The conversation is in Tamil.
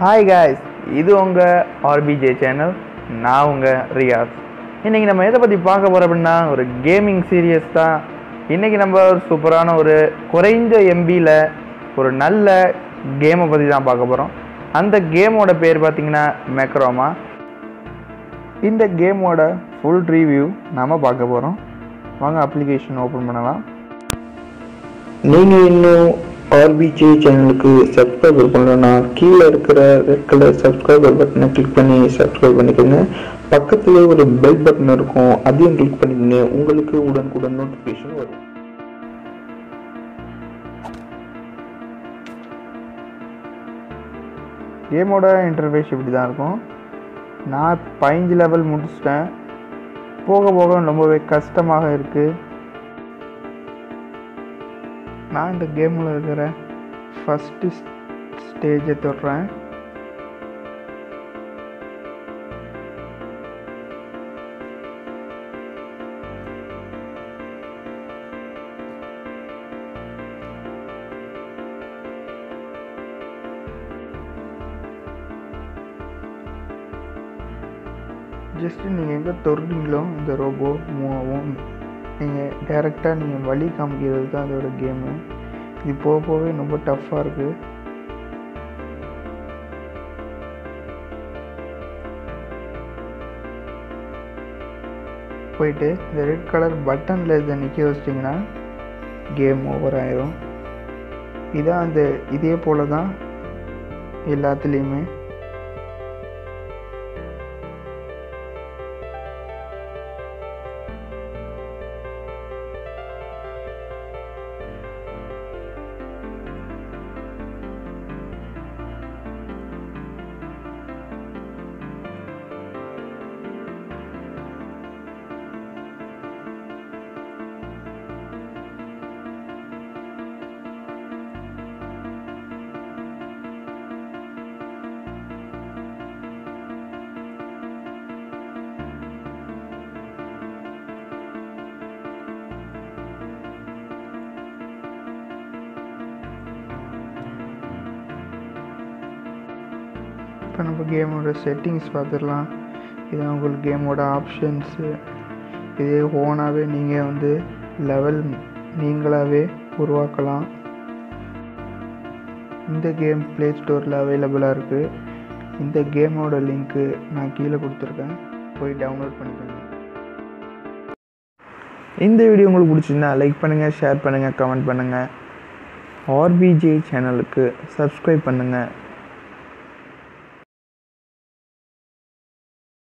ஹாய் காய்ஸ் இது உங்கள் ஆர்பிஜே சேனல் நான் உங்கள் ரியாஸ் இன்றைக்கி நம்ம எதை பற்றி பார்க்க போகிறோம் அப்படின்னா ஒரு கேமிங் சீரியஸ் தான் இன்றைக்கி நம்ம ஒரு சூப்பரான ஒரு குறைந்த எம்பியில் ஒரு நல்ல கேமை பற்றி தான் பார்க்க போகிறோம் அந்த கேமோட பேர் பார்த்திங்கன்னா மெக்ரோமா இந்த கேமோட ஃபுல் ரிவ்யூ நம்ம பார்க்க போகிறோம் வாங்க அப்ளிகேஷன் ஓப்பன் பண்ணலாம் நீங்கள் இன்னும் ஆர்பிஜே சேனலுக்கு சப்ஸ்கிரைபர் பண்ணலன்னா கீழே இருக்கிற ரெட் கலர் சப்ஸ்கிரைபர் பட்டனை கிளிக் பண்ணி சப்ஸ்கிரைப் பண்ணிக்கோங்க பக்கத்துல ஒரு பெல் பட்டன் இருக்கும் அதையும் கிளிக் பண்ணிக்கோங்க உங்களுக்கு உடனுக்குடன் நோட்டிஃபிகேஷன் வரும் கேமோட இன்டர்ஃபேஸ் இப்படி தான் இருக்கும் நான் பதினஞ்சு லெவல் முடிச்சிட்டேன் போக போக ரொம்பவே கஷ்டமாக இருக்குது நான் இந்த கேமில் இருக்கிற ஃபஸ்ட்டு ஸ்டேஜை தொடுறேன் ஜஸ்ட்டு நீங்கள் எங்கே தொடுறீங்களோ இந்த ரோபோ மூவ் ஆகும் நீங்கள் டேரெக்டாக நீங்கள் வழி காமிக்கிறது தான் அதோட கேமு இது போக போகவே ரொம்ப டஃப்பாக இருக்குது போயிட்டு இந்த ரெட் கலர் பட்டனில் இதை நிற்க வச்சிட்டிங்கன்னா கேம் ஓவர் ஆயிரும் இதான் அந்த இதே போல தான் எல்லாத்துலேயுமே இப்போ நம்ம கேமோட செட்டிங்ஸ் பார்த்துடலாம் இது உங்களுக்கு கேமோட ஆப்ஷன்ஸு இதே ஓனாகவே நீங்கள் வந்து லெவல் நீங்களாகவே உருவாக்கலாம் இந்த கேம் ப்ளே ஸ்டோரில் அவைலபிளாக இருக்குது இந்த கேமோட லிங்க்கு நான் கீழே கொடுத்துருக்கேன் போய் டவுன்லோட் பண்ணிக்கோங்க இந்த வீடியோ உங்களுக்கு பிடிச்சிருந்தா லைக் பண்ணுங்கள் ஷேர் பண்ணுங்கள் கமெண்ட் பண்ணுங்கள் ஆர்பிஜே சேனலுக்கு சப்ஸ்கிரைப் பண்ணுங்கள்